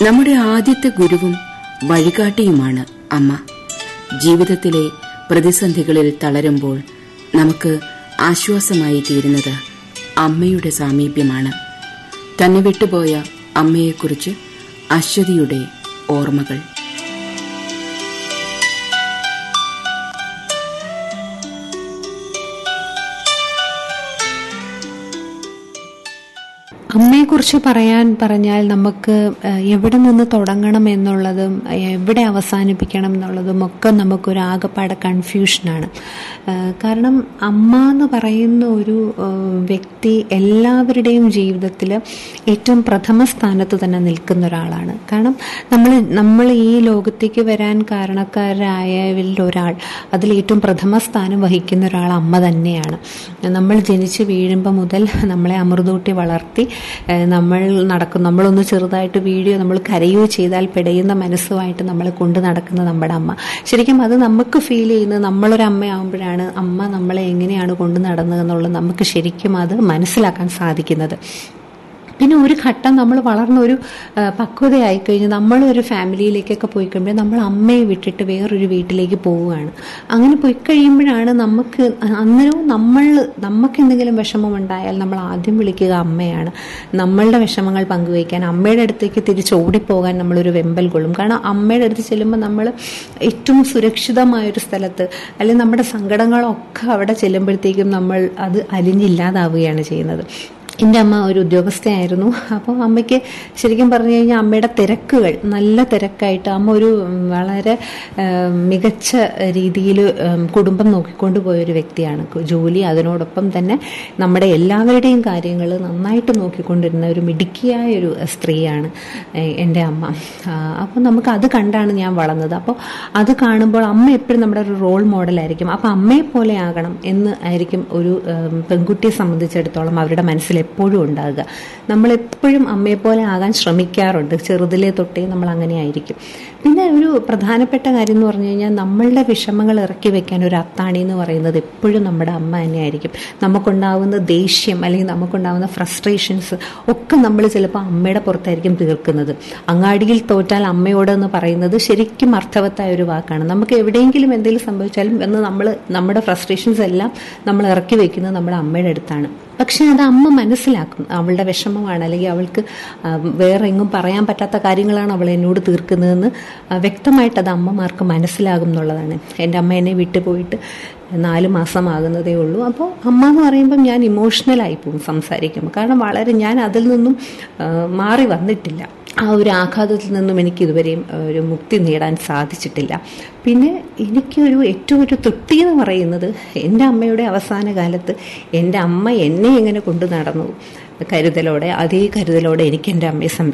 നമ്മുടെ ആദ്യത്തെ ഗുരുവും വഴികാട്ടിയുമാണ് അമ്മ ജീവിതത്തിലെ പ്രതിസന്ധികളിൽ തളരുമ്പോൾ നമുക്ക് ആശ്വാസമായി തീരുന്നത് അമ്മയുടെ സാമീപ്യമാണ് തന്നെ വിട്ടുപോയ അമ്മയെക്കുറിച്ച് അശ്വതിയുടെ ഓർമ്മകൾ അമ്മയെക്കുറിച്ച് പറയാൻ പറഞ്ഞാൽ നമുക്ക് ഏഹ്, എവിടെ നിന്ന് തുടങ്ങണം എന്നുള്ളതും എവിടെ അവസാനിപ്പിക്കണം എന്നുള്ളതും ഒക്കെ നമുക്കൊരു ആകപ്പാടെ കൺഫ്യൂഷനാണ് ഏഹ്, കാരണം അമ്മ എന്ന് പറയുന്ന ഒരു ഏഹ്, വ്യക്തി എല്ലാവരുടെയും ജീവിതത്തിൽ ഏറ്റവും പ്രഥമ സ്ഥാനത്ത് തന്നെ നിൽക്കുന്ന ഒരാളാണ് കാരണം നമ്മൾ നമ്മൾ ഈ ലോകത്തേക്ക് വരാൻ കാരണക്കാരായവരിൽ ഒരാൾ അതിൽ ഏറ്റവും പ്രഥമ സ്ഥാനം വഹിക്കുന്ന ഒരാൾ അമ്മ തന്നെയാണ് നമ്മൾ ജനിച്ച് വീഴുമ്പോൾ മുതൽ നമ്മളെ അമൃതൂട്ടി വളർത്തി ഏഹ് നമ്മൾ നടക്കും നമ്മളൊന്ന് ചെറുതായിട്ട് വീഴുകയോ നമ്മൾ കരയുകയോ ചെയ്താൽ പിടയുന്ന മനസ്സുമായിട്ട് നമ്മളെ കൊണ്ട് നടക്കുന്ന നമ്മുടെ അമ്മ ശരിക്കും അത് നമുക്ക് ഫീൽ ചെയ്യുന്നത് നമ്മളൊരു അമ്മയാകുമ്പോഴാണ് അമ്മ നമ്മളെ എങ്ങനെയാണ് കൊണ്ട് നടന്നതെന്നുള്ളത് നമുക്ക് ശരിക്കും അത് മനസ്സിലാക്കാൻ സാധിക്കുന്നത് പിന്നെ ഒരു ഘട്ടം നമ്മൾ വളർന്ന ഒരു ആ, പക്വതയായി കഴിഞ്ഞ് നമ്മളൊരു ഫാമിലിയിലേക്കൊക്കെ പോയി കഴിയുമ്പോൾ നമ്മൾ അമ്മയെ വിട്ടിട്ട് വേറൊരു വീട്ടിലേക്ക് പോവുകയാണ് അങ്ങനെ പോയി കഴിയുമ്പോഴാണ് നമുക്ക് അന്നേരവും നമ്മൾ നമുക്ക് എന്തെങ്കിലും വിഷമം ഉണ്ടായാൽ നമ്മൾ ആദ്യം വിളിക്കുക അമ്മയാണ് നമ്മളുടെ വിഷമങ്ങൾ പങ്കുവയ്ക്കാൻ അമ്മയുടെ അടുത്തേക്ക് തിരിച്ച് ഓടിപ്പോകാൻ നമ്മളൊരു വെമ്പൽ കൊള്ളും കാരണം അമ്മയുടെ അടുത്ത് ചെല്ലുമ്പോൾ നമ്മൾ ഏറ്റവും സുരക്ഷിതമായൊരു സ്ഥലത്ത് അല്ലെങ്കിൽ നമ്മുടെ സങ്കടങ്ങളൊക്കെ അവിടെ ചെല്ലുമ്പോഴത്തേക്കും നമ്മൾ അത് അലിഞ്ഞില്ലാതാവുകയാണ് ചെയ്യുന്നത് എൻ്റെ അമ്മ ഒരു ഉദ്യോഗസ്ഥയായിരുന്നു അപ്പോൾ അമ്മയ്ക്ക് ശരിക്കും പറഞ്ഞു കഴിഞ്ഞാൽ അമ്മയുടെ തിരക്കുകൾ നല്ല തിരക്കായിട്ട് അമ്മ ഒരു ഉം, വളരെ ഉം, മികച്ച രീതിയിൽ കുടുംബം നോക്കിക്കൊണ്ട് പോയ ഒരു വ്യക്തിയാണ് ജോലി അതിനോടൊപ്പം തന്നെ നമ്മുടെ എല്ലാവരുടെയും കാര്യങ്ങൾ നന്നായിട്ട് നോക്കിക്കൊണ്ടിരുന്ന ഒരു മിടുക്കിയായ ഒരു സ്ത്രീയാണ് ഏഹ്, എൻ്റെ അമ്മ അപ്പോൾ നമുക്ക് അത് കണ്ടാണ് ഞാൻ വളർന്നത് അപ്പോൾ അത് കാണുമ്പോൾ അമ്മ എപ്പോഴും നമ്മുടെ ഒരു റോൾ മോഡലായിരിക്കും അപ്പോൾ അമ്മയെ പോലെ ആകണം എന്ന് ആയിരിക്കും ഒരു ഉം, പെൺകുട്ടിയെ സംബന്ധിച്ചിടത്തോളം അവരുടെ മനസ്സിൽ എപ്പോഴും ഉണ്ടാകുക നമ്മൾ എപ്പോഴും അമ്മയെ പോലെ ആകാൻ ശ്രമിക്കാറുണ്ട് ചെറുതിലെ തൊട്ടേ നമ്മൾ അങ്ങനെ ആയിരിക്കും പിന്നെ ഒരു പ്രധാനപ്പെട്ട കാര്യം എന്ന് പറഞ്ഞു കഴിഞ്ഞാൽ നമ്മളുടെ വിഷമങ്ങൾ ഇറക്കി വെക്കാൻ ഒരു അത്താണി എന്ന് പറയുന്നത് എപ്പോഴും നമ്മുടെ അമ്മ തന്നെയായിരിക്കും നമുക്കുണ്ടാവുന്ന ദേഷ്യം അല്ലെങ്കിൽ നമുക്കുണ്ടാവുന്ന ഫ്രസ്ട്രേഷൻസ് ഒക്കെ നമ്മൾ ചിലപ്പോൾ അമ്മയുടെ പുറത്തായിരിക്കും തീർക്കുന്നത് അങ്ങാടിയിൽ തോറ്റാൽ അമ്മയോടെന്ന് പറയുന്നത് ശരിക്കും അർത്ഥവത്തായ ഒരു വാക്കാണ് നമുക്ക് എവിടെയെങ്കിലും എന്തെങ്കിലും സംഭവിച്ചാലും എന്ന് നമ്മൾ നമ്മുടെ ഫ്രസ്ട്രേഷൻസ് എല്ലാം നമ്മൾ ഇറക്കി വെക്കുന്നത് നമ്മുടെ അമ്മയുടെ അടുത്താണ് പക്ഷെ അത് അമ്മ മനസ്സിലാക്കും അവളുടെ വിഷമമാണ് അല്ലെങ്കിൽ അവൾക്ക് ആ, വേറെ എങ്ങും പറയാൻ പറ്റാത്ത കാര്യങ്ങളാണ് അവൾ എന്നോട് തീർക്കുന്നതെന്ന് ആ, വ്യക്തമായിട്ട് അത് അമ്മമാർക്ക് മനസ്സിലാകും എന്നുള്ളതാണ് എൻ്റെ അമ്മ എന്നെ വിട്ടുപോയിട്ട് നാല് മാസമാകുന്നതേ ഉള്ളൂ അപ്പോൾ അമ്മ എന്ന് പറയുമ്പം ഞാൻ ഇമോഷണലായി പോകും സംസാരിക്കുമ്പോൾ കാരണം വളരെ ഞാൻ അതിൽ നിന്നും ആ, മാറി വന്നിട്ടില്ല ആ ഒരു ആഘാതത്തിൽ നിന്നും എനിക്ക് ഇതുവരെയും ആ, ഒരു മുക്തി നേടാൻ സാധിച്ചിട്ടില്ല പിന്നെ എനിക്കൊരു ഏറ്റവും ഒരു തൃപ്തി എന്ന് പറയുന്നത് എൻ്റെ അമ്മയുടെ അവസാന കാലത്ത് എൻ്റെ അമ്മ എന്നെ എങ്ങനെ കൊണ്ടു നടന്നു കരുതലോടെ അതേ കരുതലോടെ എനിക്ക് എൻ്റെ അമ്മയെ സംരക്ഷിക്കും